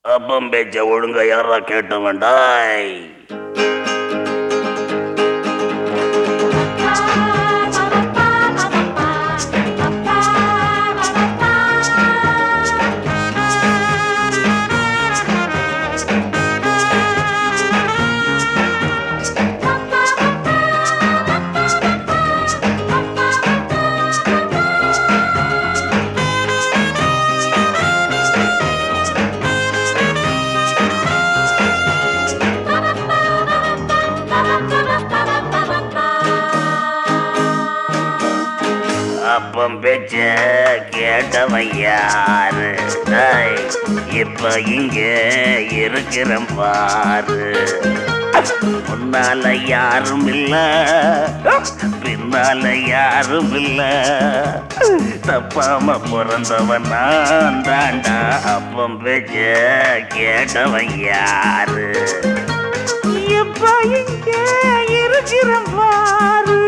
அப்பம் பேச்ச ஒழுங்கா யாரா கேட்ட வேண்டாய் அப்பம் பேச்ச கேட்டவன் யாரு டேய், இப்ப இங்க இருக்கிறேன் பாரு முன்னால யாரும் இல்ல பின்னால யாரும் இல்ல தப்பாம பிறந்தவன் நான் தாண்டா அப்பம் பேச்ச கேட்டவன் யாரு இப்ப இங்க இருக்கிற பாரு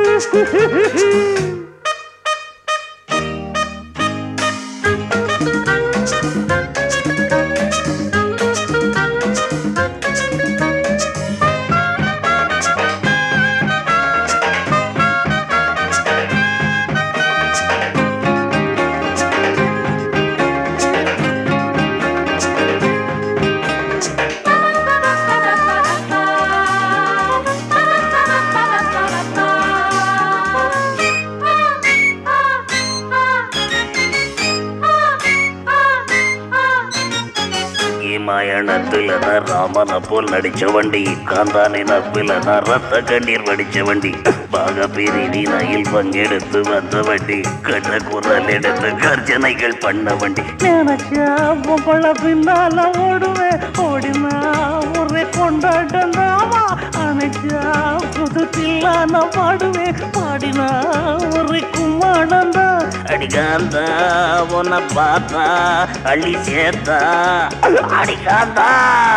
இமாயணத்துல தான் ராமனை போல் நடிச்ச வண்டி காந்தானி நப்பில தான் ரத்த கண்ணீர் வடிச்ச வண்டி பாக பிரிவினையில் பங்கெடுத்து வந்த வண்டி கண்ண குரல் எடுத்து கர்ஜனைகள் பண்ண வண்டி நினைச்சா பொம்பளை பின்னால ஓடுவேன் ஓடினா ஒரே கொண்டாட்டம் தாமா அணைச்சா புது தில்லான பாடுவேன் பாடினா ஒரே கும்மாடம் தான் அடிகாந்தா உன்னை பார்த்தா அள்ளி சேர்த்தா அடிகாந்தா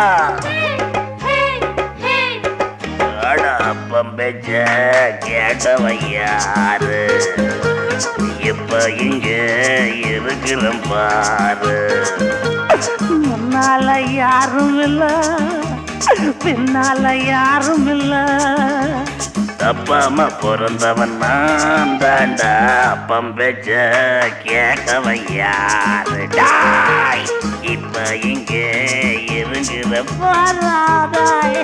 அட அப்பம் பெச்ச கேட்டவன் யாரு இப்ப இங்க இருக்கிறேன் பாரு முன்னால யாரும் இல்ல பின்னால யாரும் இல்ல தப்பாம பிறந்தவன் நான் தாண்டா அப்பம் பெச்ச கேட்டவன் யாரு டாய் இப்ப இங்க இருக்கிற வராதாய்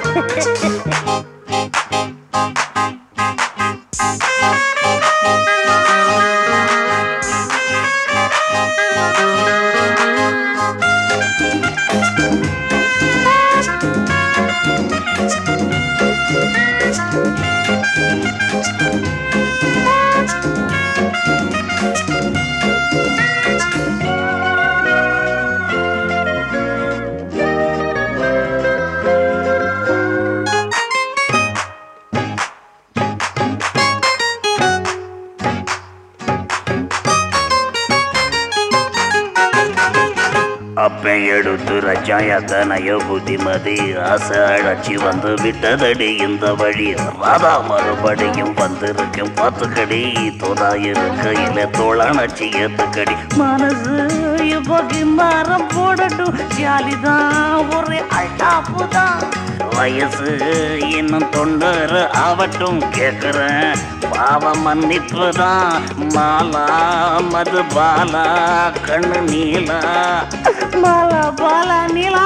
அப்பன் எடுத்து ரச்சாயத்தனைய புத்திமதி ஆசை அழைச்சி வந்து விட்டதடி இந்த வழி ராதா மறுபடியும் வந்திருக்கும் பார்த்துக்கடி தோதா இருக்கையில தோளானச்சி ஏத்துக்கடி மனசு இப்போ கிம்பாரம் போடட்டும் ஜாலிதான் ஒரே அழாப்பு தான் வயசு இன்னும் தொண்ணூறு ஆவட்டும் கேக்குறேன் பாவ மன்னிப்பு தான் மாலா மது பாலா கண்ணு நீலா பாலா பாலா நீலா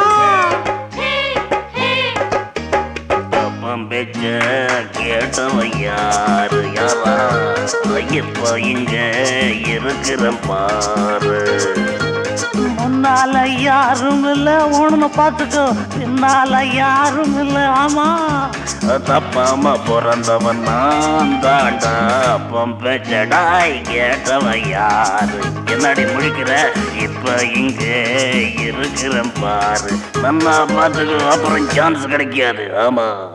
அப்பம் பெச்ச கேட்டவன் யாரு யாரா இப்ப இங்க இருக்கிறேன் பாரு முன்னால யாரும் இல்ல உன்னை பார்த்துக்கோ பின்னால யாரும் இல்ல ஆமா தப்பாம பிறந்தவன் நான் தாண்டா அப்பம் பெச்சடாய் கேட்டவன் யாரு என்னடி முழிக்கிற இப்ப இங்க இருக்கிறேன் பாரு நல்லா பார்த்துக்கோ அப்புறம் சான்ஸ் கிடைக்காது ஆமா